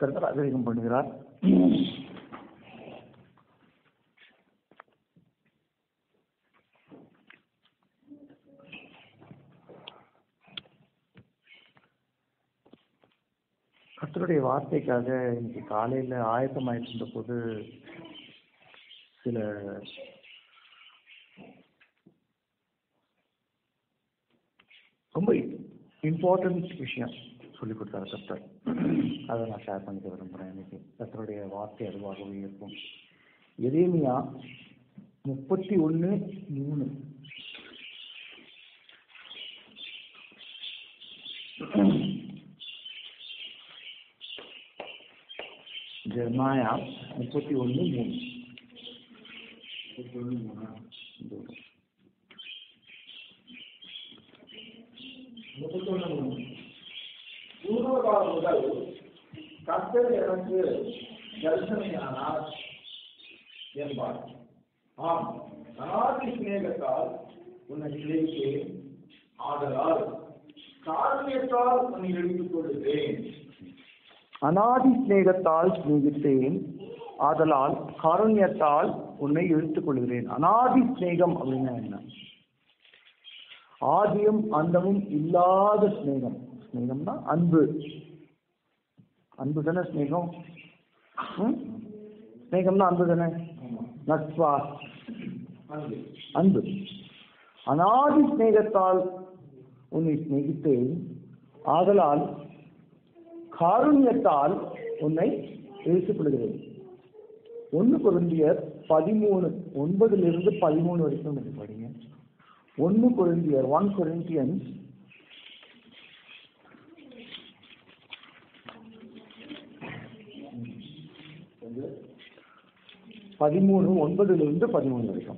கர்த்தர் அபிஷேகம் பண்ணுகிறார் கர்த்தருடைய வார்த்தைக்காக இன்னைக்கு காலையில் ஆயத்தமாயிட்டு இருந்த போது சில ரொம்ப இம்பார்ட்டன்ட் விஷயம் சொல்லி கொடுத்தாரு கர்த்தர் அதை நான் ஷேர் பண்ணிக்க விரும்புகிறேன் இன்னைக்கு கர்த்தருடைய வார்த்தை அதுவாகவே இருக்கும் எரேமியா முப்பத்தி ஒன்று மூணு ஜெர்மாயா முப்பத்தி ஒன்று மூணு பூர்வகாலம் முதல் கர்த்தர் எனக்கு தரிசனையானார் என்பார் ஆம் அநாதி சிநேகத்தால் உன்னை சிநேகித்தேன் ஆதலால் காரியத்தால் உன்னை எடுத்துக் கொள்ளுகிறேன் அநாதி சிநேகத்தால் சிநேகித்தேன் ஆதலால் காருண்யத்தால் உன்னை இழுத்துக் கொள்கிறேன் அநாதி சிநேகம் அப்படின்னா என்ன ஆதியும் அந்தமும் இல்லாத சிநேகம் சிநேகம்னா அன்பு அன்பு தானே சிநேகம் ம்? சிநேகம்னா அன்பு தானே நட்பா அன்பு அன்பு அநாதி சிநேகத்தால் உன்னை சிநேகித்தேன் ஆதலால் காருண்யத்தால் உன்னை இழுத்துக்கொள்கிறேன் ஒன்று குருந்தியர் பதிமூணு ஒன்பதிலிருந்து பதிமூணு வரைக்கும் நீங்க படிங்க ஒன்று குருந்தியர் ஒன் கொரிந்தியன்ஸ் பதிமூணு ஒன்பதிலிருந்து பதிமூணு வரைக்கும்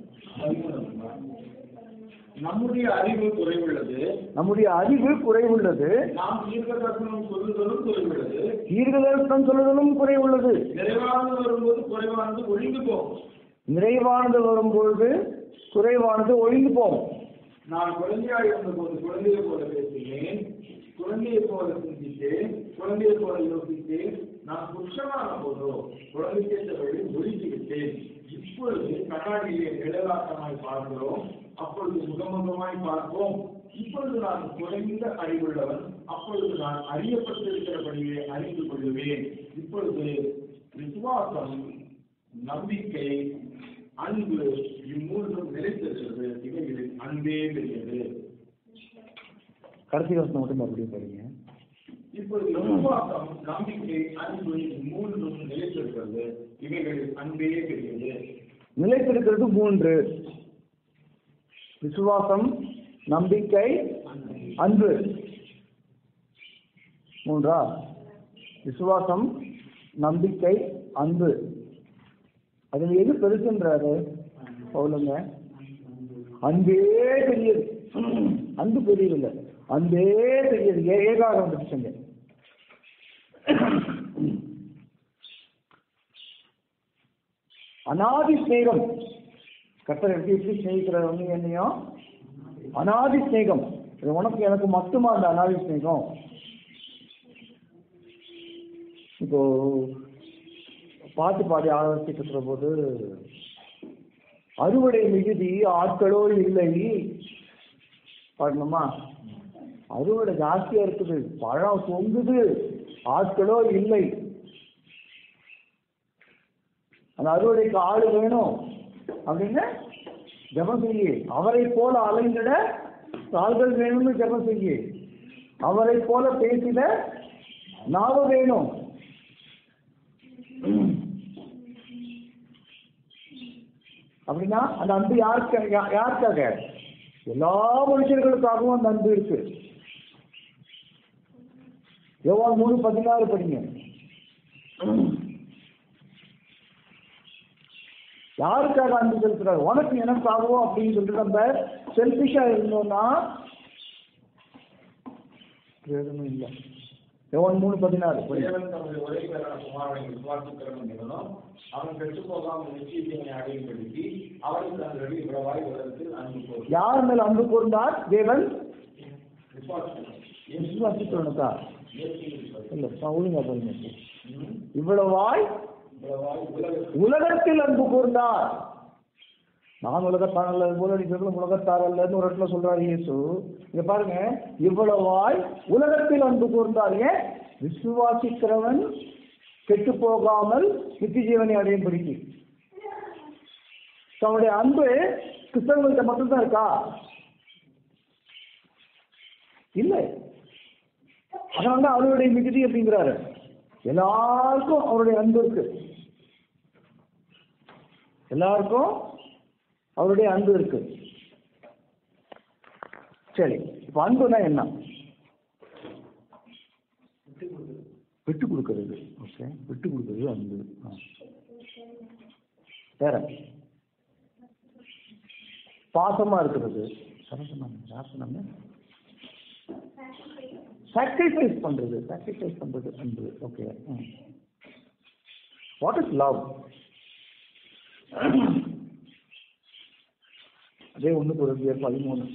நம்முடைய அறிவு குறைவுள்ளது நம்முடைய அறிவு குறைவுள்ளது நாம் தீர்க்க தரிசனம் சொல்லுதலும் குறைவுள்ளது தீர்க்கதரிசனம் சொல்லுதலும் குறைவுள்ளது நிறைவானது வரும்போது குறைவானது ஒழிந்து போகும் நிறைவானது வரும்பொழுது குறைவானது ஒழிந்து போகும் நான் குழந்தையாய் இருந்தபோது குழந்தையை போல பேசினேன் குழந்தையை போல சிந்தித்தேன் குழந்தையை போல யோசித்தேன் நான் புருஷனான போதோ குழந்தைக்கேற்ற வழி ஒழித்து விட்டேன் இப்பொழுது கண்ணாடியிலே நிழலாட்டமாய் பார்க்கிறோம் அப்பொழுது முகமுகமாய் பார்ப்போம் இப்பொழுது நான் குறைந்த அறிவுள்ளவன் அப்பொழுது நான் அறியப்பட்டிருக்கிறபடியே அறிந்து கொள்ளுவேன் இப்பொழுது விசுவாசம் நம்பிக்கை அன்பு இம்மூன்றும் நிலைத்திருக்கிறது இவைகளில் அன்பே பெரியது கடைசி வருஷம் மட்டும் மறுபடியும் படிங்க இப்பொழுது விசுவாசம் நம்பிக்கை அன்பு இம்மூன்றும் நிலைத்திருக்கிறது இவைகளில் அன்பே பெரியது நிலைத்திருக்கிறது மூன்று விசுவாசம் நம்பிக்கை அன்பு மூன்றா விசுவாசம் நம்பிக்கை அன்பு அதுல எது பெருசுன்றாரு சொல்லுங்க அன்பே பெரியது அன்பு பெரியது இல்லை அன்பே பெரியது ஏ ஏகாக வந்துருச்சுங்க அனாதி ஸ்நேகம் கர்த்தர் எப்படி எப்படி ஸ்நேகிக்கிறார் வந்து என்னையும் அனாதி ஸ்நேகம் இது உனக்கு எனக்கு மட்டுமா அந்த அனாதி ஸ்நேகம் இப்போ பாட்டு பாடி ஆரம்பிச்சுட்டு இருக்கிற போது அறுவடை மிகுதி ஆட்களோ இல்லை பாடணுமா அறுவடை ஜாஸ்தியா இருக்குது பழம் தொங்குது ஆட்களோ இல்லை அந்த அறுவடைக்கு ஆள் வேணும் அப்படின்னு ஜெபம் செய்யு அவரை போல அலைந்திட ஆள்கள் வேணும்னு ஜெபம் செய்யு அவரை போல பேசிட நாவ வேணும் அப்படின்னா அந்த அன்பு யாருக்கு யா- யாருக்காக எல்லா மனுஷர்களுக்காகவும் அந்த அன்பு இருக்கு யோவான் மூணு பதினாறு படிங்க யாருக்காக அன்பு செலுத்துறாரு உனக்கு எனக்காகவும் அப்படின்னு சொல்லிட்டு நம்ம செல்பிஷா இருந்தோம்னா பிரயோஜனம் இல்லை யோவான் மூணு பதினாறு படிங்க தேவன் தமது ஒரே பேரான குமாரனை விசுவாசிக்கிறவன் எவனோ அவன் கெட்டுப் போகாமல் நிச்சயத்தினை அடையும்படிக்கு அவனுக்கு தந்தரடி இவ்வளவாய் உலகத்தில் அன்பு போதும் யார் மேல் அன்பு கூர்ந்தார் தேவன் விசுவாசிக்கிறவன் விசுவாசிக்கிறவனுக்கா இயற்கையில் படி. இல்ல நான் ஒழுங்கா பாருங்க ம். இவ்வளவாய் இவ்வளவாய் உலகத்தில் உலகத்தில் அன்பு கூர்ந்தார் நான் உலகத்தார் அல்ல போல அடிக்கிறதும் உலகத்தார் அல்லன்னு ஒரு இடத்துல சொல்றாரு இயேசு இங்க பாருங்க இவ்வளவாய் உலகத்தில் அன்பு கூர்ந்தார் ஏன் விசுவாசிக்கிறவன் கெட்டு போகாமல் நித்திய ஜீவனை அடையும் பிடிக்கு அவனுடைய அன்பு கிறிஸ்தவங்கள்ட்ட மட்டும்தான் இருக்கா இல்லை அதனால தான் அவருடைய மிகுதி அப்படிங்கிறாரு எல்லாருக்கும் அவருடைய அன்பு இருக்கு எல்லாருக்கும் அவருடைய அன்பு இருக்கு சரி இப்ப அன்புனா என்ன விட்டு கொடுக்கறது ஓகே விட்டு கொடுக்கறது அன்பு ஆ. வேற பாசமா இருக்கிறது யார் சொன்னாங்க யார் சொன்னாங்க சாக்ரிஃபைஸ் பண்றது சாக்ரிஃபைஸ் பண்றது அன்பு ஓகே வாட் இஸ் லவ் அதே ஒன்று குறைஞ்சிய பதிமூணு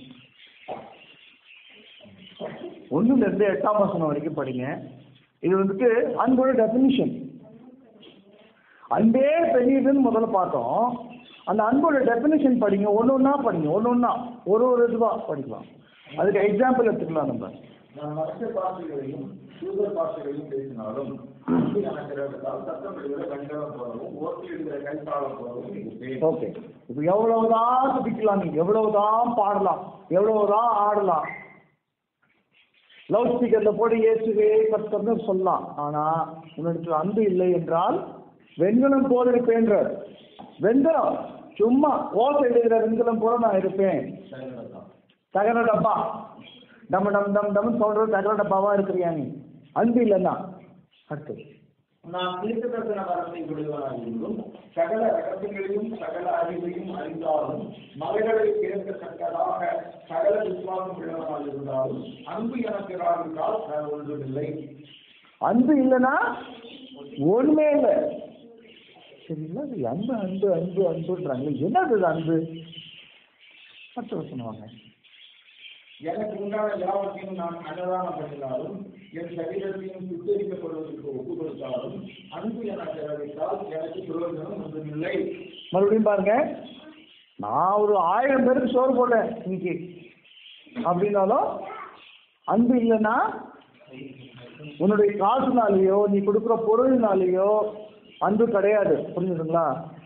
ஒண்ணுல இருந்து எட்டாம் வசனம் வரைக்கும் படிங்க இது வந்துட்டு அன்போட டெபினிஷன் அன்பே பெரியதுன்னு முதல்ல பார்த்தோம் அந்த அன்போட டெபினிஷன் படிங்க ஒன்று ஒன்றா படிங்க ஒன்று ஒன்றா ஒரு ஒரு இதுவாக படிக்கலாம் அதுக்கு எக்ஸாம்பிள் எடுத்துக்கலாம் நம்ம நான் மற்ற பாஷைகளையும் சூதர் பாஷைகளையும் பேசினாலும் அன்பு எனக்கு இருந்தால் சத்தம் விடுகிற கண்டனம் போலவும் ஓட்டி எடுக்கிற கைத்தாளம் போலவும் இருப்பேன் ஓகே இப்போ எவ்வளவுதான் துடிக்கலாம் நீங்க எவ்வளவுதான் பாடலாம் எவ்வளவுதான் ஆடலாம் லவுட் ஸ்பீக்கர்ல போட்டு இயேசுவே கத்தர்னு சொல்லலாம் ஆனா உன்னிடத்துல அன்பு இல்லை என்றால் வெண்கலம் போல இருப்பேன்றார் வெண்கலம் சும்மா ஓசை எடுக்கிற வெண்கலம் போல நான் இருப்பேன் சரிதான். தகர டப்பா டம் டம் டம் டம் சொல்றது தகர டப்பாவா இருக்கிறியா நீ அன்பு இல்லைன்னா அடுத்து நான் தீர்க்க தரிசன வரத்தை விடுவனாயிருந்தும் சகல ரகசியங்களையும் சகல அறிவையும் அறிந்தாலும் மலைகளை கேட்கத்தக்கதாக சகல விசுவாசம் உள்ளவனாக இருந்தாலும் அன்பு எனக்கு இராவிட்டால் நான் ஒன்றுமில்லை அன்பு இல்லைன்னா ஒண்ணுமே இல்லை சரிங்களா இது அன்பு அன்பு அன்பு அன்புன்றாங்க என்னது இது அன்பு அடுத்த வருஷம் வாங்க எனக்கு உண்டான யாவற்றையும் நான் அன்னதானம் பண்ணினாலும் என் சரீரத்தையும் சுத்தரிக்கப்படுவதற்கு ஒப்புக் கொடுத்தாலும் அன்பு எனக்கு இராவிட்டால் எனக்கு பிரயோஜனம் ஒன்றுமில்லை மறுபடியும் பாருங்க நான் ஒரு ஆயிரம் பேருக்கு சோறு போட்டேன் இன்னைக்கு அப்படின்னாலும் அன்பு இல்லைன்னா உன்னுடைய காசுனாலேயோ நீ கொடுக்குற பொருளினாலேயோ அன்பு கிடையாது புரிஞ்சுதுங்களா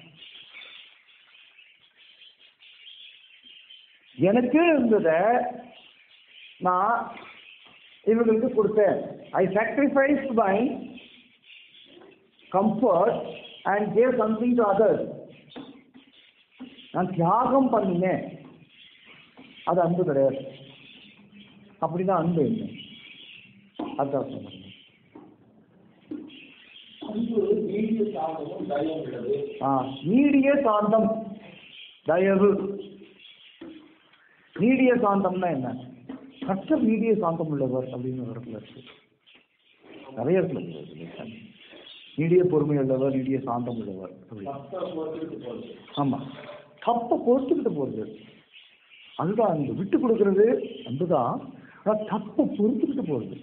எனக்கு இருந்தத நான் இவங்களுக்கு கொடுத்தேன் I sacrifice by comfort and gave something to others நான் தியாகம் பண்ணினேன் அது அன்பு கிடையாது அப்படிதான் அன்பு என்ன அதான் சொன்னேன் அன்பு நீடிய சாந்தமும் தயம் உள்ளது ஆ நீடிய சாந்தம் தயவு நீடிய சாந்தம்னா என்ன கஷ்டம் நீடிய சாந்தம் உள்ளவர் அப்படின்னு ஒரு இடத்துல இருக்கு நிறைய இடத்துல இருக்கு நீடிய பொறுமை உள்ளவர் நீடிய சாந்தம் உள்ளவர் அப்படி மற்ற போட்டிற்கு போகுது ஆமா தப்பை பொறுத்துக்கிட்டு போறது அதுதான் அன்பு விட்டு கொடுக்கறது அன்புதான் ஆனா தப்பை பொறுத்துக்கிட்டு போறது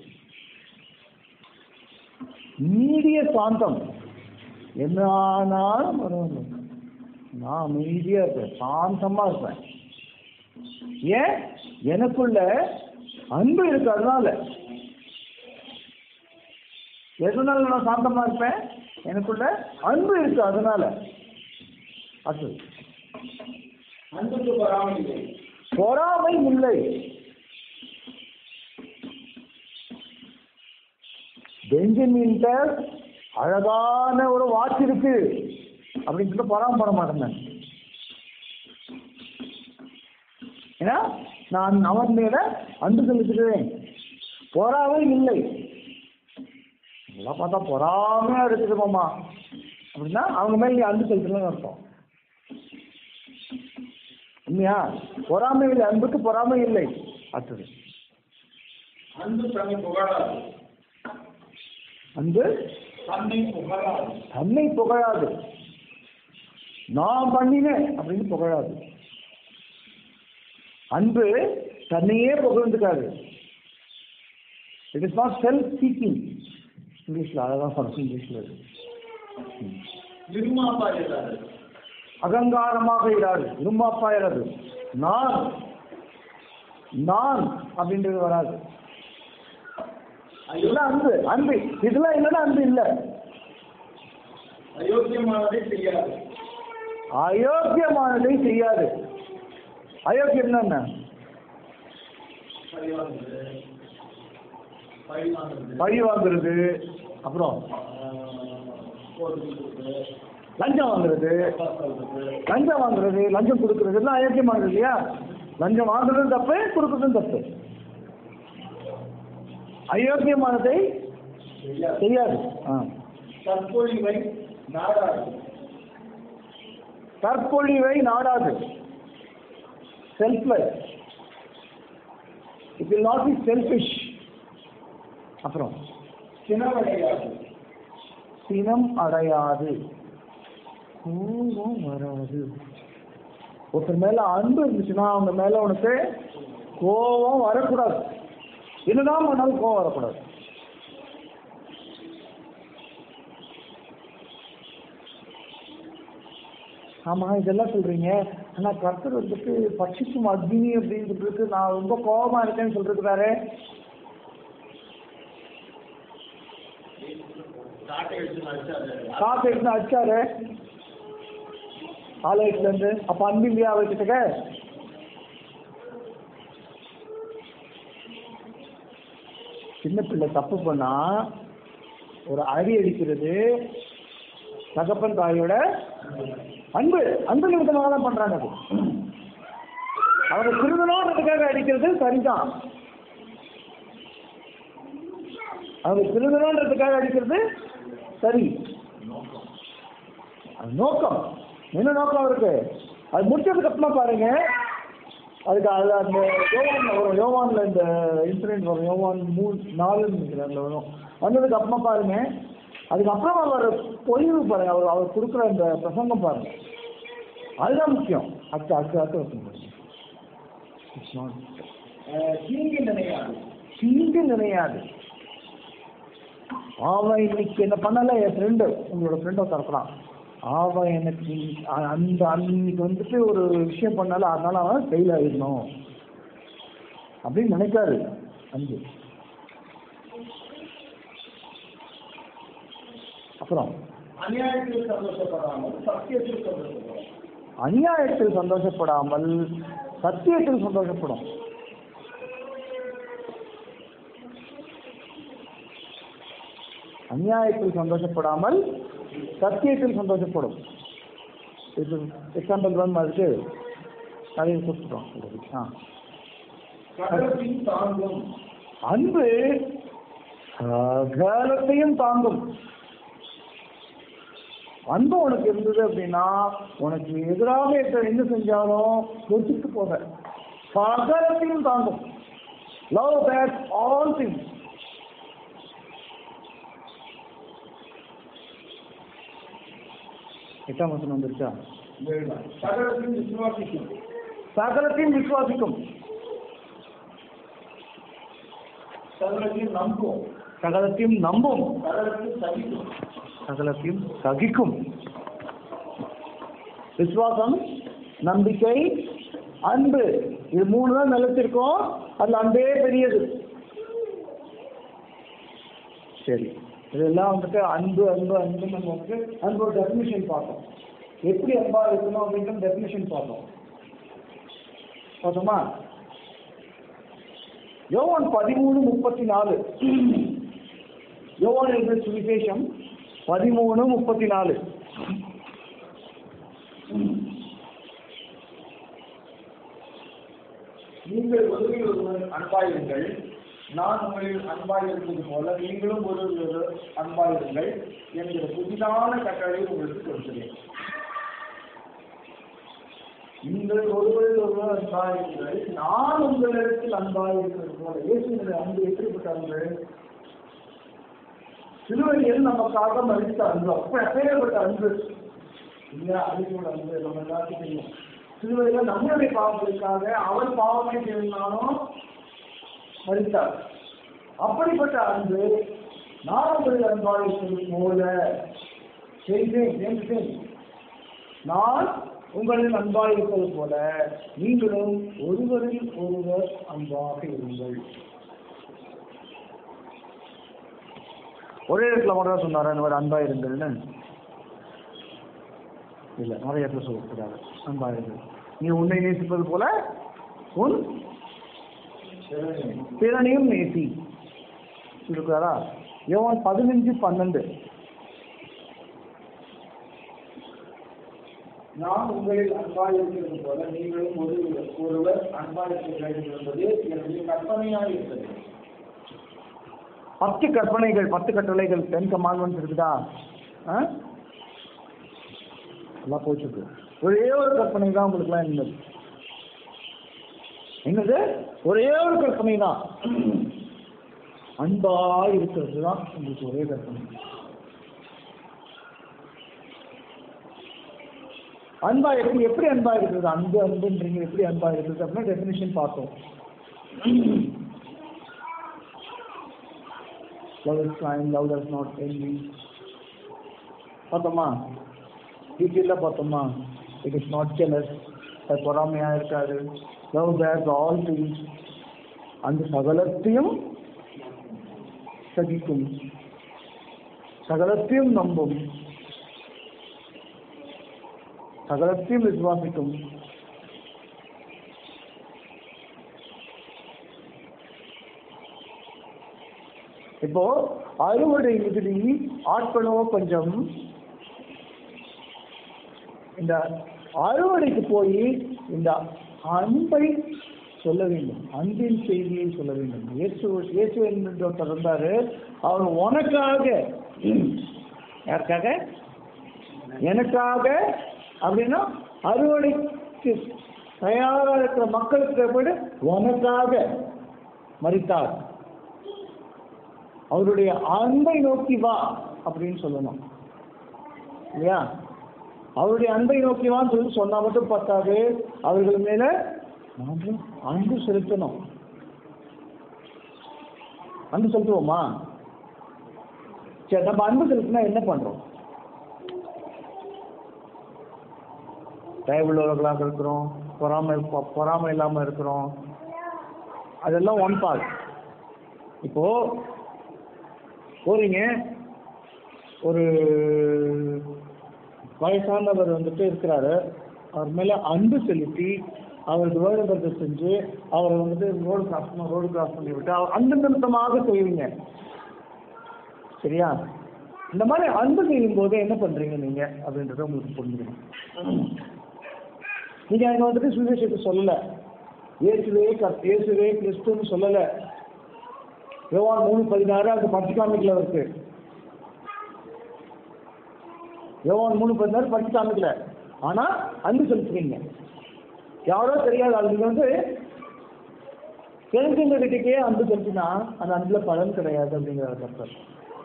நீடிய சாந்தம் என்ன ஆனாலும் பரவாயில்ல நான் அமைதியா இருப்பேன் சாந்தமா இருப்பேன் ஏன் எனக்குள்ள அன்பு இருக்கு அதனால எதனால நான் சாந்தமா இருப்பேன் எனக்குள்ள அன்பு இருக்கு அதனால அது அன்புக்கு வராமல் இல்லை பொறாமை இல்லை பெஞ்சமின்ட்ட அழகான ஒரு வாட்ச் இருக்கு அப்படின்னு சொல்லிட்டு பொறாம பட மாட்டேன் நான். ஏன்னா நான் அவன் மேல அன்பு செலுத்துகிறேன் பொறாமை இல்லை இதெல்லாம் பார்த்தா பொறாமையா இருக்குது மாமா அப்படின்னா அவங்க மேல நீ அன்பு செலுத்தலன்னு அர்த்தம் உண்மையா பொறாமை இல்லை அன்புக்கு பொறாமை இல்லை அடுத்தது அன்பு தன்னை புகழாது அன்பு தன்னை புகழாது தன்னை புகழாது நான் பண்ணினேன் அப்படின்னு புகழாது அன்பு தன்னையே புகழ்ந்துக்காது it is not self seeking இங்கிலீஷ்ல அழகாக சொல்றேன் இங்கிலீஷ்ல நிர்மாப்பா இல்லாது அகங்காரமாக இராது இருமாப்பா இராது நான் நான் அப்படின்றது வராது இதெல்லாம் அன்பு அன்பு இதெல்லாம் இல்லைன்னா அன்பு இல்லை அயோக்கியமானதை செய்யாது அயோக்கியமானதை செய்யாது அயோக்கியம் என்ன பழிவாங்குறது பழிவாங்குறது பழி வாங்குறது அப்புறம் லஞ்சம் வாங்குறது லஞ்சம் வாங்குறது லஞ்சம் கொடுக்கறது எல்லாம் அயோக்கியமானது இல்லையா லஞ்சம் வாங்குறதும் தப்பு கொடுக்கறதும் தப்பு அயோக்கியமானதை செய்யாது ஆ தற்பொழிவை நாடாது தற்பொழிவை நாடாது selfless it will not be selfish அப்புறம் சினவடையாது சினம் அடையாது கோபம் வராது ஒருத்தர் மேல அன்பு இருந்துச்சுன்னா அவங்க மேல உனக்கு கோபம் வரக்கூடாது என்னதான் பண்ணாலும் கோபம் வரக்கூடாது ஆமா இதெல்லாம் சொல்றீங்க ஆனா கர்த்தர் வந்துட்டு பட்சிக்கும் அக்னி அப்படின்னு சொல்லிட்டு நான் ரொம்ப கோபமா இருக்கேன்னு சொல்றது வேற காட்டை எடுத்து நடிச்சாரு காசு எடுத்து அடிச்சாரு ஆலயத்துல இருந்து அப்ப அன்பு இல்லையா அவர்கிட்ட சின்ன பிள்ளை தப்பு பண்ணா ஒரு அடி அடிக்கிறது தகப்பன் தாயோட அன்பு அன்பு நிமித்தமாக தான் பண்றாங்க அது அவங்க திருந்தணுன்றதுக்காக அடிக்கிறது சரிதான் அவங்க திருந்தணுன்றதுக்காக அடிக்கிறது சரி அது நோக்கம் என்ன நோக்கம் இருக்கு அது முடிச்சதுக்கு அப்புறமா பாருங்க அதுக்கு அது அந்த யோவான்ல வரும் யோவான்ல இந்த இன்சிடென்ட் வரும் யோவான் மூணு நாலுன்னு நினைக்கிறேன் அதுல வரும் வந்ததுக்கு அப்புறமா பாருங்க அதுக்கப்புறம் அவர் பொழிவு பாருங்க அவர் அவர் கொடுக்குற அந்த பிரசங்கம் பாருங்க அதுதான் முக்கியம் அடுத்து அடுத்து அடுத்து வருஷம் இட்ஸ் நாட் அஹ், தீங்கு நினையாது தீங்கு நினையாது அவன் இன்னைக்கு என்ன பண்ணல என் ஃப்ரெண்டு உங்களோட ஃப்ரெண்டை திறக்கிறான் அவன் எனக்கு அ- அந்த அன்னைக்கு வந்துட்டு ஒரு விஷயம் பண்ணால அதனால அவன் ஃபெயில் ஆயிடணும் அப்படின்னு நினைக்காது அன்பு அப்புறம் அநியாயத்தில் சந்தோஷப்படாமல் சத்தியத்தில் சந்தோஷப்படும் அநியாயத்தில் சந்தோஷப்படாமல் சத்தியத்தில் சந்தோஷப்படும் அநியாயத்தில் சந்தோஷப்படாமல் சத்தியத்தில் சந்தோஷப்படும் இது எக்ஸாம்பிள் வந்து அதுக்கு நிறைய கொடுத்துட்டோம் ஆ சகலத்தையும் தாங்கும் அன்பு சகலத்தையும் தாங்கும் அன்பு உனக்கு இருந்தது அப்படின்னா உனக்கு எதிராக இருக்கிற என்ன செஞ்சாலும் பொறுத்துட்டு போக சகலத்தையும் தாங்கும் லவ் பேட் ஆல் திங்ஸ் எட்டாம் வசனம் வந்துருச்சா வேண்டாம். சகலத்தையும் விசுவாசிக்கும் சகலத்தையும் விசுவாசிக்கும் சகலத்தையும் நம்பும் சகலத்தையும் நம்பும் சகலத்தையும் சகிக்கும் சகலத்தையும் சகிக்கும் விசுவாசம் நம்பிக்கை அன்பு இது மூணு தான் நிலைச்சிருக்கோம் அதுல அன்பே பெரியது சரி இதெல்லாம் வந்துட்டு அன்பு அன்பு அன்பு நம்ம வந்து அன்போட டெஃபினிஷன் பார்த்தோம் எப்படி அன்பா இருக்கணும் அப்படின்ற டெஃபினிஷன் பார்த்தோம் பார்த்தோமா யோவான் பதிமூணு முப்பத்தி நாலு யோவான் எழுதின சுவிசேஷம் பதிமூணு முப்பத்தி நாலு நீங்கள் ஒருவர் ஒருவர் அன்பாயிருங்கள் நான் உங்களில் அன்பாயிருப்பது போல நீங்களும் ஒருவர் ஒருவர் அன்பாயிருங்கள் என்கிற புதிதான கட்டளை உங்களுக்கு கொடுக்கிறேன் நீங்கள் ஒருவர் ஒருவர் அன்பாயிருங்கள் நான் உங்களிடத்தில் அன்பாயிருக்கிறது போல இயேசுவினுடைய அன்பு எப்படிப்பட்ட அன்பு சிலுவையில் நமக்காக மறித்த அன்பு அப்ப எப்பேற்பட்ட அன்பு இல்லையா அழிவோட அன்பு நம்ம எல்லாத்துக்கும் தெரியும் சிலுவையில் நம்மளுடைய பாவங்களுக்காக அவர் பாவமே செய்யணும்னாலும் மறித்தார் அப்படிப்பட்ட அன்பு நான் உங்களில் அன்பாக இருப்பது போல செய்தேன் என்று நான் உங்களில் அன்பாக இருப்பது போல நீங்களும் ஒருவரில் ஒருவர் அன்பாக இருங்கள் ஒரே இடத்துல மட்டும் தான் சொன்னாரா இந்த மாதிரி அன்பா இருங்கள்னு இல்ல நிறைய இடத்துல சொல்லக்கூடாது அன்பா இருங்கள் நீ உன்னை நேசிப்பது போல உன் பிறனையும் நேசி இருக்கிறாரா யோவான் பதினஞ்சு பன்னெண்டு நான் உங்களில் அன்பாய் இருக்கிறது போல நீங்களும் ஒரு ஒருவர் அன்பாய் இருக்க வேண்டும் என்பது என்னுடைய கற்பனையாக இருக்கிறது பத்து கற்பனைகள் பத்து கட்டளைகள் டென் கமாண்ட்மெண்ட்ஸ் இருக்குதா ஆ? எல்லாம் போச்சுக்கு ஒரே ஒரு கற்பனை தான் உங்களுக்குலாம் என்னது என்னது ஒரே ஒரு கற்பனை தான் அன்பா இருக்கிறது தான் உங்களுக்கு ஒரே கற்பனை அன்பா எப்படி எப்படி அன்பா இருக்கிறது அன்பு அன்புன்றீங்க எப்படி அன்பா இருக்கிறது அப்படின்னா டெஃபினிஷன் பார்த்தோம் love is kind, love does not envy. பார்த்தோமா டீட்டெயிலாக பார்த்தோமா இட் இஸ் நாட் ஜெலஸ் அது பொறாமையாக இருக்காது லவ் பேஸ் ஆல் திங்ஸ் அந்த சகலத்தையும் சகிக்கும் சகலத்தையும் நம்பும் சகலத்தையும் விசுவாசிக்கும் இப்போ அறுவடை மிகுதி ஆட்களும் கொஞ்சம் இந்த அறுவடைக்கு போய் இந்த அன்பை சொல்ல வேண்டும் அன்பின் செய்தியை சொல்ல வேண்டும் இயேசு இயேசு என்று ஒருத்தர் இருந்தாரு அவர் உனக்காக யாருக்காக எனக்காக அப்படின்னா அறுவடைக்கு தயாராக இருக்கிற மக்களுக்கு போய் உனக்காக மறித்தார் அவருடைய அன்பை நோக்கி வா அப்படின்னு சொல்லணும் இல்லையா அவருடைய அன்பை நோக்கி வான்னு சொல்லி சொன்னா மட்டும் பத்தாது அவர்கள் மேல நாமும் அன்பு செலுத்தணும் அன்பு செலுத்துவோமா சரி நம்ம அன்பு செலுத்தினா என்ன பண்றோம் தயவுள்ளவர்களாக இருக்கிறோம் பொறாமை பொ- பொறாமை இல்லாம இருக்கிறோம் அதெல்லாம் ஒன் பார்ட் இப்போ போறீங்க ஒரு வயசானவர் வந்துட்டு இருக்கிறாரு அவர் மேல அன்பு செலுத்தி அவருக்கு வேணுங்கிறத செஞ்சு அவரை வந்துட்டு ரோடு கிராஸ் பண்ண ரோடு கிராஸ் பண்ணி விட்டு அவர் அன்பு நிமித்தமாக செய்வீங்க சரியா இந்த மாதிரி அன்பு செய்யும் போது என்ன பண்றீங்க நீங்க அப்படின்றத உங்களுக்கு புரிஞ்சுக்கணும் நீங்க அங்க வந்துட்டு சுவிசேஷத்தை சொல்லல இயேசுவே கர்- இயேசுவே கிறிஸ்துன்னு சொல்லல யோவான் மூணு பதினாறு அந்த பத்து காமிக்கல இருக்கு யோவான் மூணு பதினாறு பத்து காமிக்கல ஆனா அன்பு செலுத்துறீங்க யாரோ தெரியாது அது நீங்க வந்து தெரிஞ்சவங்க கிட்டக்கே அன்பு செலுத்தினா அந்த அன்புல பலன் கிடையாது அப்படிங்கிற கருத்து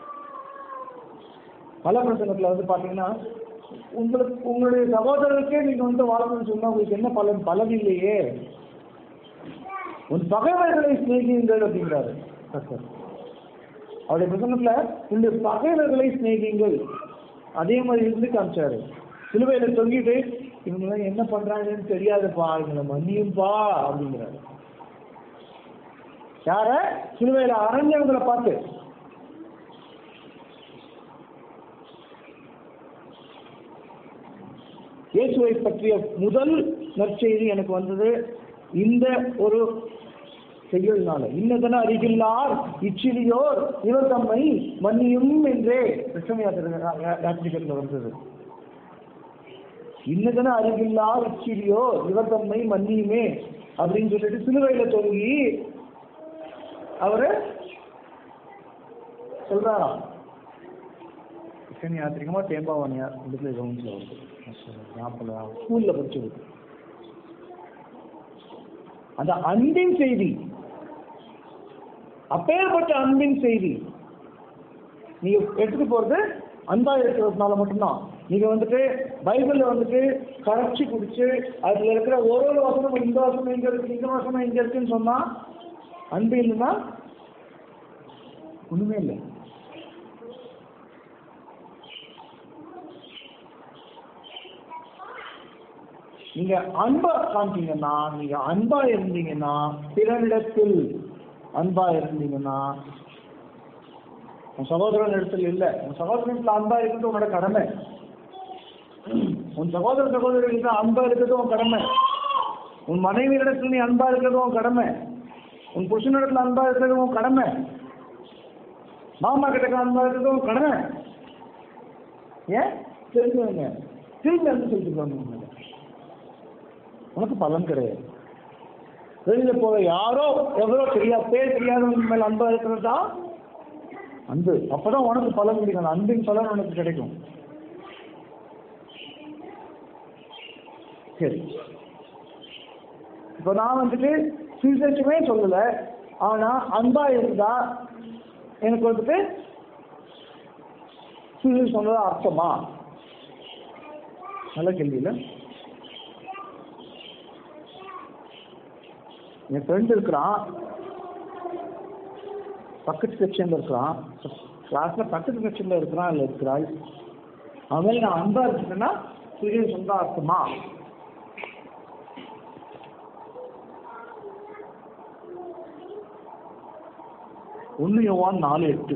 பல பிரசங்கத்துல வந்து பாத்தீங்கன்னா உங்களுக்கு உங்களுடைய சகோதரருக்கே நீங்க வந்து வாழணும்னு சொன்னா உங்களுக்கு என்ன பலன் பலன் இல்லையே உன் பகைவர்களை சிநேகியுங்கள் அப்படிங்கிறாரு கர்த்தர் அவருடைய பிரசங்கத்துல உங்களுடைய பகைவர்களை சிநேகியுங்கள் அதே மாதிரி இருந்து காமிச்சாரு சிலுவையில தொங்கிட்டு இவங்க என்ன பண்றாங்கன்னு தெரியாதுப்பா இவங்களை மன்னியும்பா அப்படிங்கிறாரு யார சிலுவையில அரைஞ்சவங்களை பார்த்து இயேசுவை பற்றிய முதல் நற்செய்தி எனக்கு வந்தது இந்த ஒரு செய்யல்னால இன்னதன அருகில்லார் இச்சிலியோர் இவர் தம்மை மன்னியும் என்றே கிருஷ்ணயாத்திரிகத்தில் வந்தது இன்னதன அருகில்லார் இச்சிலியோர் இவர் தம்மை மன்னியுமே அப்படின்னு சொல்லிட்டு சிலுவையில தொங்கி அவரு சொல்றாராம் கிருஷ்ண யாத்திரிகமா தேம்பாவணியார் இதுல கவனிச்சு வருது ஞாபகம் ஸ்கூல்ல படிச்சது அந்த அன்பின் செய்தி அப்பேற்பட்ட அன்பின் செய்தி நீங்க எடுத்துட்டு போறது அன்பா இருக்கிறதுனால மட்டும்தான் நீங்க வந்துட்டு பைபிள்ல வந்துட்டு கரைச்சி குடிச்சு அதுல இருக்கிற ஒரு ஒரு வசனம் இந்த வசனம் இங்க இருக்கு இந்த வசனம் இங்க இருக்குன்னு சொன்னா அன்பு இல்லைன்னா ஒண்ணுமே இல்லை நீங்க அன்பா காமிச்சீங்கன்னா நீங்க அன்பா இருந்தீங்கன்னா பிறனிடத்தில் அன்பா இருந்தீங்கன்னா உன் சகோதரன் இடத்துல இல்ல உன் சகோதரத்துல அன்பா இருக்கிறது உன்னோட கடமை உன் சகோதர சகோதரிகளுக்கு அன்பா இருக்கிறது உன் கடமை உன் மனைவி இடத்துல நீ அன்பா இருக்கிறது உன் கடமை உன் புருஷனிடத்துல அன்பா இருக்கிறது உன் கடமை மாமா கிட்ட அன்பா இருக்கிறது உன் கடமை ஏன் தெரிஞ்சுவங்க திரும்பி வந்து சொல்லிட்டு உனக்கு பலன் கிடையாது வெளியில போற யாரோ எவரோ தெரியா பேர் தெரியாதவங்க மேல அன்பா இருக்கிறதா அன்பு அப்பதான் உனக்கு பலன் கிடைக்கும் அந்த அன்பின் பலன் உனக்கு கிடைக்கும் சரி இப்போ நான் வந்துட்டு சுவிசேஷமே சொல்லல ஆனா அன்பா இருந்தா எனக்கு வந்துட்டு சுவிசேஷம் சொன்னதா அர்த்தமா நல்ல கேள்வி இல்லை என் ஃப்ரெண்ட் இருக்கிறான் பக்கத்து செக்ஷன்ல இருக்கிறான் கிளாஸ்ல பக்கத்து செக்ஷன்ல இருக்கிறான் இல்லை இருக்கிறாள் அவன் மேல நான் அன்பா இருக்கேன்னா சுவிசேஷம் சொந்தா அர்த்தமா ஒன்று யோவான் நாலு எட்டு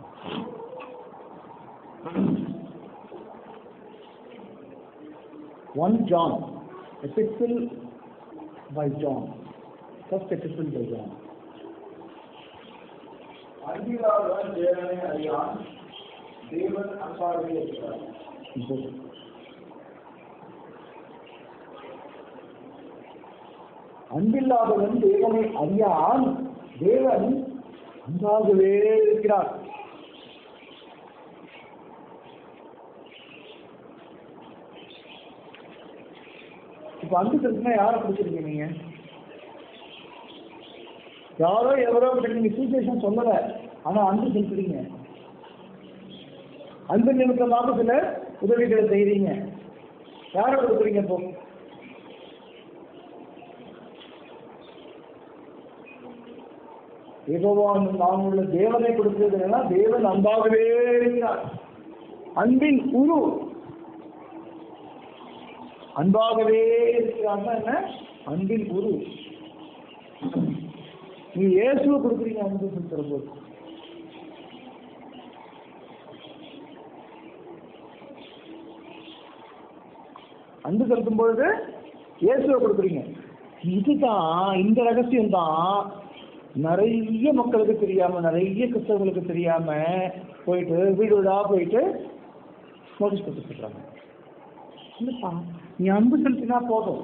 one John epistle by John first epistle by John அன்பிலாதான் தேவனை அறியான் தேவன் அன்பாகவே இருக்கிறார் அன்பில்லாதவன் தேவனை அறியான் தேவன் அன்பாகவே இருக்கிறார் இப்ப அன்பு இருக்குன்னா யாரை பிடிச்சிருக்கீங்க நீங்க யாரோ எவரோ கிட்ட நீங்க சுச்சுவேஷன் சொல்லல ஆனா அன்பு செலுத்துறீங்க அன்பு நிமித்தமாக சில உதவிகளை செய்றீங்க யாரை கொடுக்குறீங்க இப்போ யெகோவான் நாம் உள்ள தேவனை கொடுக்கிறதுனா தேவன் அன்பாகவே இருக்கிறார் அன்பின் உரு அன்பாகவே இருக்கிறார்னா என்ன அன்பின் உரு நீ இயேசுவை கொடுக்குறீங்க அன்பு செலுத்துற போது அன்பு செலுத்தும் பொழுது இயேசுவை கொடுக்குறீங்க இதுதான் இந்த ரகசியம் தான் நிறைய மக்களுக்கு தெரியாம நிறைய கிறிஸ்தவர்களுக்கு தெரியாம போயிட்டு வீடு வீடா போயிட்டு நோட்டீஸ் கொடுத்துருக்காங்க இல்லப்பா நீ அன்பு செலுத்தினா போதும்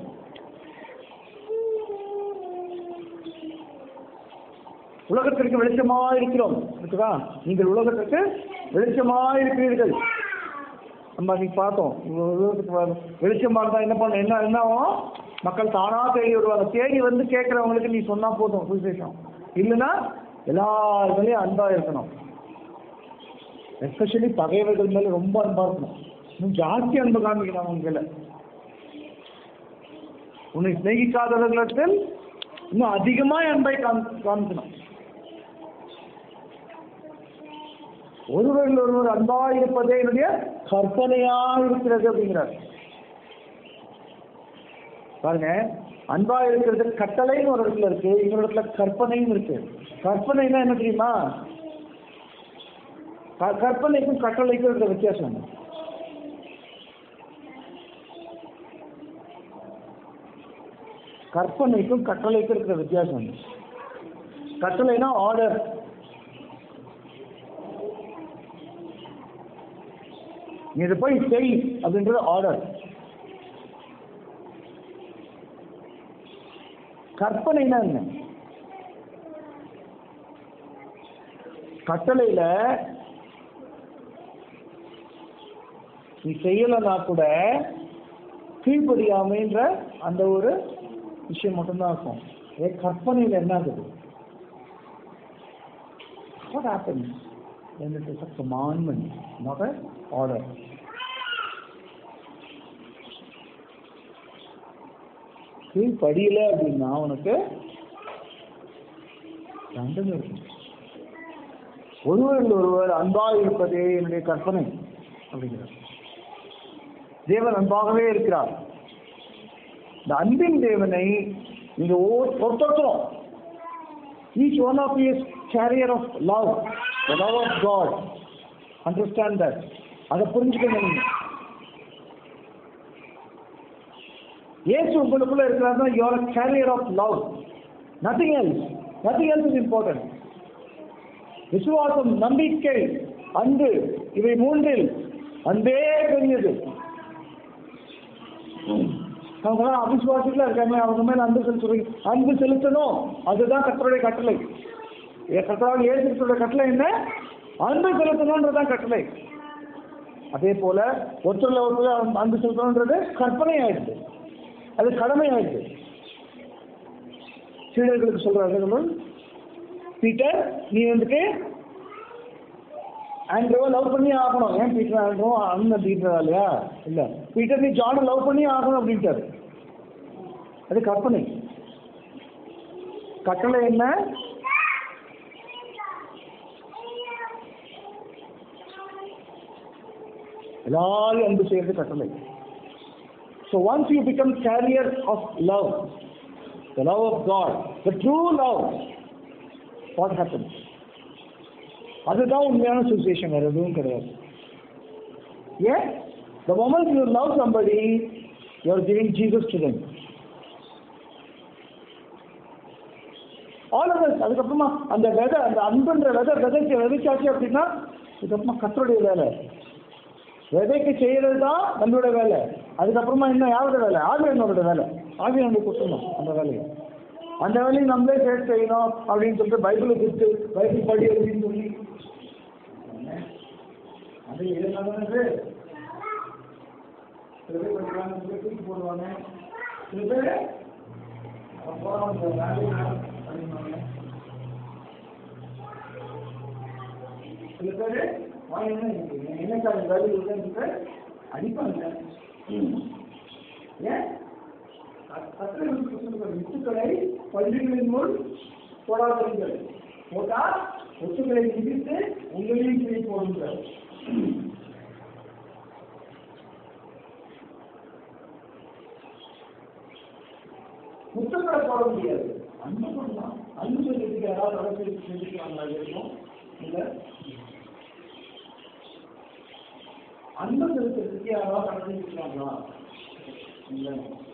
உலகத்திற்கு வெளிச்சமா இருக்கிறோம் இருக்குதா நீங்கள் உலகத்திற்கு வெளிச்சமா இருக்கிறீர்கள் நம்ம நீ பார்த்தோம் இவ்வளவு உலகத்துக்கு வ- வெளிச்சமா இருந்தா என்ன பண்ண என்ன என்ன ஆகும் மக்கள் தானா தேடி வருவாங்க தேடி வந்து கேட்கறவங்களுக்கு நீ சொன்னா போதும் சுவிசேஷம் இல்லைன்னா எல்லாருமே அன்பா இருக்கணும் எஸ்பெஷலி பகைவர்கள் மேல ரொம்ப அன்பா இருக்கணும் இன்னும் ஜாஸ்தி அன்பு காமிக்கணும் உங்களை உன்னை சிநேகிக்காதவர்களிடத்தில் இன்னும் அதிகமாய் அன்பை காமி காமிக்கணும் ஒருவரில் ஒருவர் அன்பா இருப்பதே என்னுடைய கற்பனையா இருக்கிறது அப்படிங்கிறார் பாருங்க அன்பா இருக்கிறது கட்டளைன்னு ஒரு இடத்துல இருக்கு இன்னொரு இடத்துல கற்பனையும் இருக்கு கற்பனைனா என்ன தெரியுமா க- கற்பனைக்கும் கட்டளைக்கும் இருக்கிற வித்தியாசம் என்ன? கற்பனைக்கும் கட்டளைக்கும் இருக்கிற வித்தியாசம் என்ன? கட்டளைனா ஆர்டர் நீ இதை போய் செய் அப்படின்றது ஆர்டர் கற்பனைனா என்ன கட்டளையில நீ செய்யலைன்னா கூட கீழ்ப்படியாமைன்ற அந்த ஒரு விஷயம் மட்டும்தான் இருக்கும் ஏ கற்பனையில என்ன ஆகுது What happens when it is a commandment, not a order? கீழ்ப்படியல அப்படின்னா உனக்கு தண்டனை இருக்கும் ஒருவரில் ஒருவர் அன்பாக இருப்பதே என்னுடைய கற்பனை அப்படிங்கிறார் தேவன் அன்பாகவே இருக்கிறார் இந்த அன்பின் தேவனை நீங்க ஒவ்வொரு- ஒருத்தருக்கும் each one of is carrier of love the love of God understand that அதை புரிஞ்சுக்கணும் நீங்க இயேசு உங்களுக்குள்ள இருக்கிறாருன்னா you are a carrier of love nothing else nothing else is important விசுவாசம் நம்பிக்கை அன்பு இவை மூன்றில் அன்பே பெரியது அவங்க அவிசுவாசிகளா இருக்காங்க அவங்க மேல அன்பு செலுத்துறீங்க அன்பு செலுத்தணும் அதுதான் கத்தருடைய கட்டளை ஏ- கர்த்தராகிய இயேசு கிறிஸ்துவோட கட்டளை என்ன அன்பு செலுத்தணுன்றதுதான் கட்டளை அதே போல ஒருத்தர்ல ஒருத்தர் அன்பு செலுத்தணுன்றது கற்பனை ஆயிடுது அது கடமை ஆயிடுது சீடர்களுக்கு சொல்றாரு பீட்டர் நீ வந்துட்டு ஆண்ட்ரோவை லவ் பண்ணி ஆகணும் ஏன் பீட்டர் ஆண்ட்ரோ அண்ணன் பீட்டர் இல்லையா இல்ல பீட்டர் நீ ஜானை லவ் பண்ணி ஆகணும் அப்படின்ட்டாரு அது கற்பனை கட்டளை என்ன எல்லாரும் அன்பு செய்யறது கட்டளை so once you become carrier of love the love of God the true love what happens அதுதான் உண்மையான சுச்சுவேஷன் வேற எதுவும் கிடையாது ஏன் the moment you love somebody you are giving Jesus to them all others அதுக்கப்புறமா அந்த விதை அந்த அன்புன்ற விதை விதைக்க விதைச்சாச்சு அப்படின்னா இதுக்கப்புறமா கத்தருடைய வேலை விதைக்கு செய்யறது தான் நம்மளோட வேலை அதுக்கப்புறமா என்ன யாரோட வேலை ஆவியனோட வேலை ஆவியனோட கொடுத்துடணும் அந்த வேலையை அந்த வேலையை நம்மளே சேர்த்து செய்யணும் அப்படின்னு சொல்லிட்டு பைபிளை கொடுத்து பைபிள் படி அப்படின்னு சொல்லி அது எதுனாலே சில பேர் படிக்கிறாங்க சில பேர் தூக்கி போடுவாங்க சில பேர் போறாங்க வேலையை அப்படின்வாங்க சில பேர் வாங்க என்ன என்ன சார் வேலை இல்லைன்னு அடிப்பாங்க ஏன் முத்துக்களை பள்ளிகளின் முன் போடாதீர்கள் போட்டா முத்துக்களை மிதித்து உங்களையும் கிளி போடுங்கள் முத்துக்களை போட முடியாது அன்பு பண்ணலாம் அன்பு சொல்லிட்டு யாராவது நடத்தி செஞ்சுக்கலாம் இருக்கும் இல்ல அன்பு செலுத்துறதுக்கு யாராவது நடத்திருக்காங்களா இல்லை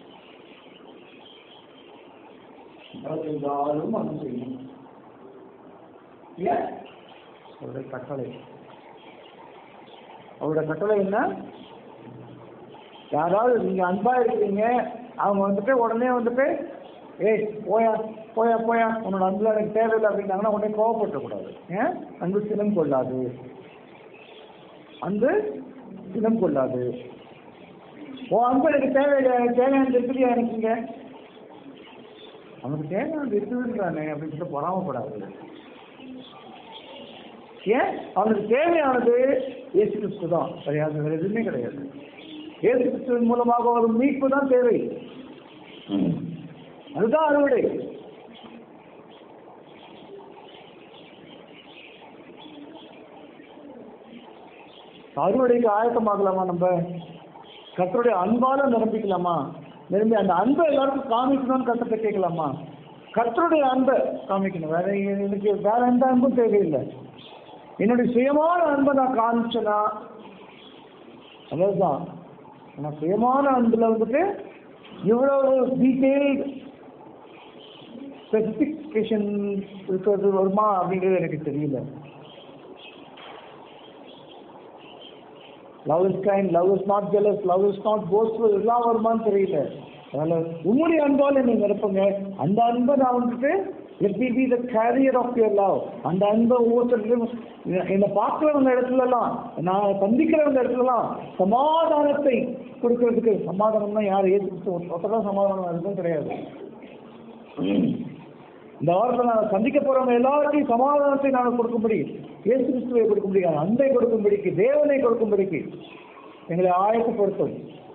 இருந்தாலும் அன்பு செய்யணும் ஏன் அவருடைய கட்டளை அவருடைய கட்டளை என்ன யாராவது நீங்க அன்பா இருக்கிறீங்க அவங்க வந்துட்டு உடனே வந்துட்டு ஏய் போயா போயா போயா உன்னோட அன்புல எனக்கு தேவையில்லை அப்படின்னாங்கன்னா உடனே கோவப்படக்கூடாது ஏன் அன்பு சினம் கொள்ளாது அன்பு சினம் கொள்ளாது ஓ அன்பு எனக்கு தேவையில்லை எனக்கு தேவையானது இருக்குல்லையா எனக்குங்க அவனுக்கு தேவையானது இருக்குதுன்றானே அப்படின்னு சொல்லிட்டு பொறாமப்படாது ஏன் அவனுக்கு தேவையானது இயேசு கிறிஸ்து தான் கிடையாது வேற எதுவுமே கிடையாது இயேசு கிறிஸ்துவின் மூலமாக ஒரு மீட்பு தான் தேவை அதுதான் அறுவடை அறுவடைக்கு ஆயத்தமாகலாமா நம்ம கத்தருடைய அன்பால நிரம்பிக்கலாமா நிரம்பி அந்த அன்பை எல்லாருக்கும் காமிக்கணும்னு கத்தத்தை கேட்கலாமா கத்தருடைய அன்பை காமிக்கணும் வேற எனக்கு வேற எந்த அன்பும் தேவையில்லை என்னுடைய சுயமான அன்பை நான் காமிச்சேன்னா அவ்வளவுதான் நான் சுயமான அன்புல வந்துட்டு இவ்வளவு டீட்டெயில்டு ஸ்பெசிஃபிகேஷன் இருக்கிறது வருமா அப்படிங்கிறது எனக்கு தெரியல love is kind love is not jealous love is not boastful இதெல்லாம் வருமான்னு தெரியல அதனால உம்முடைய அன்பால் என்னை நிரப்புங்க அந்த அன்பை நான் வந்துட்டு let me be the carrier of your love அந்த அன்பை ஒவ்வொருத்தருக்கும் என்னை பார்க்குறவங்க இடத்துலலாம் நான் சந்திக்கிறவங்க இடத்துலலாம் சமாதானத்தை கொடுக்கறதுக்கு சமாதானம்னா யார் ஏற்று ஒருத்தரம் சமாதானம் அதுவும் கிடையாது இந்த வாரத்தில் நான் சந்திக்க போறவங்க எல்லாருக்கும் சமாதானத்தை நான் கொடுக்கும்படி இயேசு கிறிஸ்துவை கொடுக்கும்படி அன்பை கொடுக்கும்படிக்கு தேவனை கொடுக்கும்படிக்கு எங்களை ஆயத்தப்படுத்தும்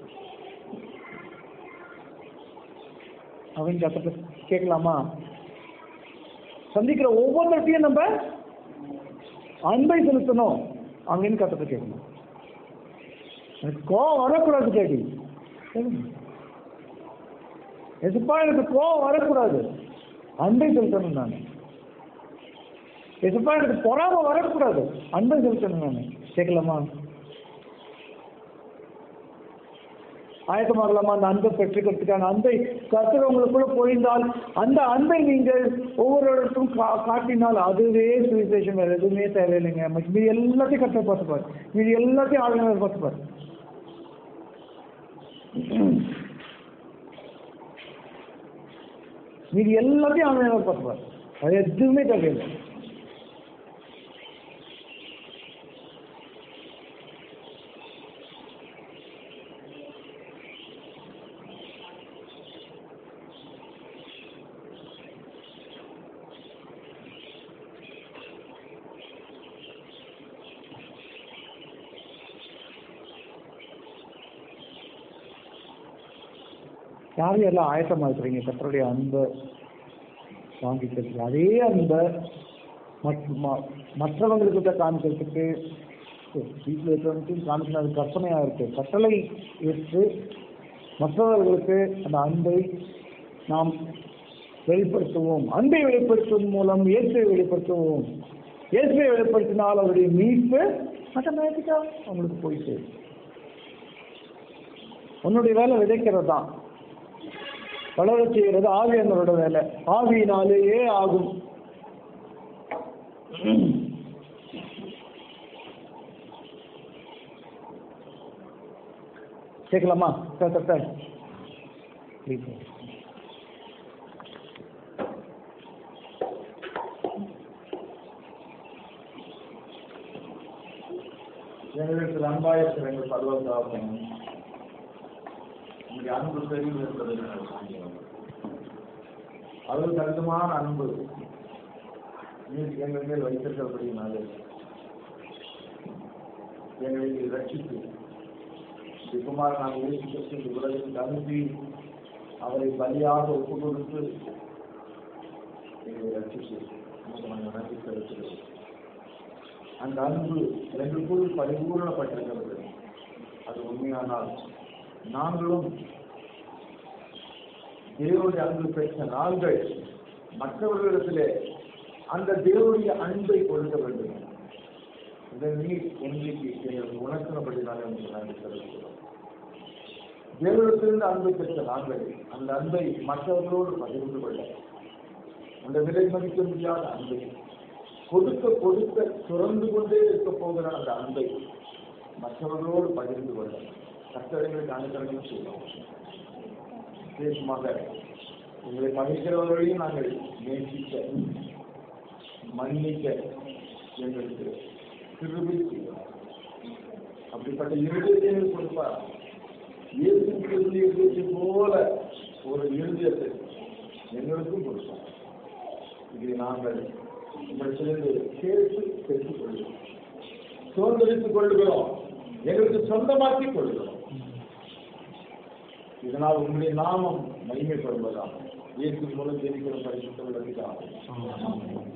அவங்க கத்த கேட்கலாமா சந்திக்கிற ஒவ்வொருத்தையும் நம்ம அன்பை செலுத்தணும் அங்கேன்னு கத்தத்தை கேட்கணும் எனக்கு கோவம் வரக்கூடாது கேட்டி எசுப்பா எனக்கு கோவம் வரக்கூடாது அன்பை செலுத்தணும் நான் எசுப்பா எனக்கு பொறாம வரக்கூடாது அன்பை செலுத்தணும் நான் கேட்கலாமா ஆயத்தமாகலாமா அந்த அன்பை பெற்றுக்கிறதுக்கான அன்பை கர்த்தர் உங்களுக்குள்ள பொழிந்தால் அந்த அன்பை நீங்கள் ஒவ்வொரு இடத்தும் கா காட்டினால் அதுவே சுவிசேஷம் வேறு எதுவுமே தேவையில்லைங்க மற்ற மீதி எல்லாத்தையும் கர்த்தர் பார்த்துப்பார் மீதி எல்லாத்தையும் ஆளுநர் பார்த்துப்பார் மீதி எல்லாத்தையும் ஆளுநர் பார்த்துப்பார் அது எதுவுமே தேவையில்லை யாரும் எல்லாம் ஆயத்தமா இருக்கிறீங்க கத்தருடைய அன்பை வாங்கிக்கிறதுக்கு அதே அன்பை மற்ற- ம- மற்றவங்கக்கிட்ட காமிக்கிறதுக்கு வீட்டில் இருக்கிறவங்களுக்கு காமிக்கணும் அது கற்பனையாக இருக்கு கட்டளை எடுத்து மற்றவர்களுக்கு அந்த அன்பை நாம் வெளிப்படுத்துவோம் அன்பை வெளிப்படுத்தும் மூலம் இயேசுவை வெளிப்படுத்துவோம் இயேசுவை வெளிப்படுத்தினால் அவருடைய மீட்பு ஆட்டோமேட்டிக்காக அவங்களுக்கு போய் சேரும் உன்னுடைய வேலை விதைக்கிறது தான் வளர செய்கிறது ஆவியானவரோட வேலை ஆவியினாலேயே ஆகும் கேட்கலாமா தட்ட ப்ளீஸ் எங்களுக்கு அன்பாயிருக்கிற எங்கள் பருவத்தாகும் உங்களுடைய அன்பு பெரியும் என்பதை நாங்கள் காண்கிறோம் அது கடிதமான அன்பு நீர் எங்கள் மேல் வைத்திருக்கிறபடினாலே எங்களை நீர் ரட்சித்து சுகுமார் நாங்கள் இயேசு கிறிஸ்து இந்த உலகத்துக்கு அனுப்பி அவரை பலியாக ஒப்பு கொடுத்து எங்களை ரட்சித்து உமக்கு நாங்கள் நன்றி செலுத்துகிறோம் அந்த அன்பு எங்களுக்குள் பரிபூர்ணப்பட்டிருக்கிறது அது உண்மையானால் நாங்களும் தேவனுடைய அன்பு பெற்ற நாங்கள் மற்றவர்களிடத்திலே அந்த தேவனுடைய அன்பை கொடுக்க வேண்டும் இந்த நீர் எங்களுக்கு எங்களுக்கு உணர்த்தினபடினாலே உங்களுக்கு நன்றி செலுத்துகிறோம் தேவனிடத்திலிருந்து அன்பை பெற்ற நாங்கள் அந்த அன்பை மற்றவர்களோடு பகிர்ந்து கொள்ள அந்த விலை மதிக்க முடியாத அன்பை கொடுக்க கொடுக்க சுரந்து கொண்டே இருக்க போகிற அந்த அன்பை மற்றவர்களோடு பகிர்ந்து கொள்ள கட்டளைகளுக்கு அனுகரணம் செய்வோம் விசேஷமாக உங்களை பகிர்கிறவர்களையும் நாங்கள் நேசிக்க மன்னிக்க எங்களுக்கு திருப்பி செய்வோம் அப்படிப்பட்ட இருதயத்தை கொடுப்பார் இயேசு கிறிஸ்து இருதயத்தை போல ஒரு இருதயத்தை எங்களுக்கும் கொடுப்பார் இதை நாங்கள் உங்களிடத்திலிருந்து கேட்டு பெற்றுக் கொள்கிறோம் சுதந்திரித்துக் கொள்கிறோம் எங்களுக்கு சொந்தமாக்கிக் கொள்கிறோம் இதனால் உங்களுடைய நாமம் மகிமைப்படுவதாம் இயேசு மூலம் ஜெயிக்கிற பரிசுத்தவர்களுக்கு